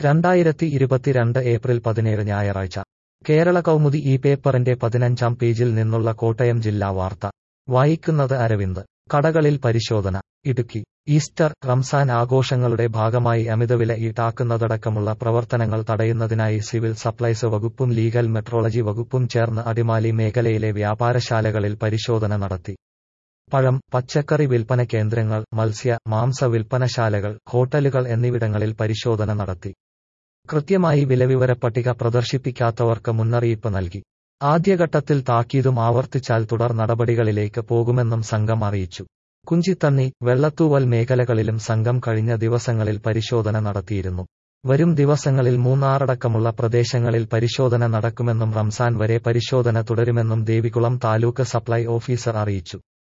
രണ്ടായിരത്തി ഇരുപത്തിരണ്ട് ഏപ്രിൽ പതിനേഴ് ഞായറാഴ്ച കേരള കൗമുദി ഈ പേപ്പറിന്റെ പതിനഞ്ചാം പേജിൽ നിന്നുള്ള കോട്ടയം ജില്ലാ വാർത്ത വായിക്കുന്നത് അരവിന്ദ് കടകളിൽ പരിശോധന ഇടുക്കി ഈസ്റ്റർ റംസാൻ ആഘോഷങ്ങളുടെ ഭാഗമായി അമിതവില ഈടാക്കുന്നതടക്കമുള്ള പ്രവർത്തനങ്ങൾ തടയുന്നതിനായി സിവിൽ സപ്ലൈസ് വകുപ്പും ലീഗൽ മെട്രോളജി വകുപ്പും ചേർന്ന് അടിമാലി മേഖലയിലെ വ്യാപാരശാലകളിൽ പരിശോധന നടത്തി പഴം പച്ചക്കറി വിൽപ്പന കേന്ദ്രങ്ങൾ മത്സ്യ മാംസ വിൽപ്പനശാലകൾ ഹോട്ടലുകൾ എന്നിവിടങ്ങളിൽ പരിശോധന നടത്തി കൃത്യമായി വിലവിവരപ്പട്ടിക പ്രദർശിപ്പിക്കാത്തവർക്ക് മുന്നറിയിപ്പ് നൽകി ആദ്യഘട്ടത്തിൽ താക്കീതും ആവർത്തിച്ചാൽ തുടർ നടപടികളിലേക്ക് പോകുമെന്നും സംഘം അറിയിച്ചു കുഞ്ചിത്തണ്ണി വെള്ളത്തൂവൽ മേഖലകളിലും സംഘം കഴിഞ്ഞ ദിവസങ്ങളിൽ പരിശോധന നടത്തിയിരുന്നു വരും ദിവസങ്ങളിൽ മൂന്നാറടക്കമുള്ള പ്രദേശങ്ങളിൽ പരിശോധന നടക്കുമെന്നും റംസാൻ വരെ പരിശോധന തുടരുമെന്നും ദേവികുളം താലൂക്ക് സപ്ലൈ ഓഫീസർ അറിയിച്ചു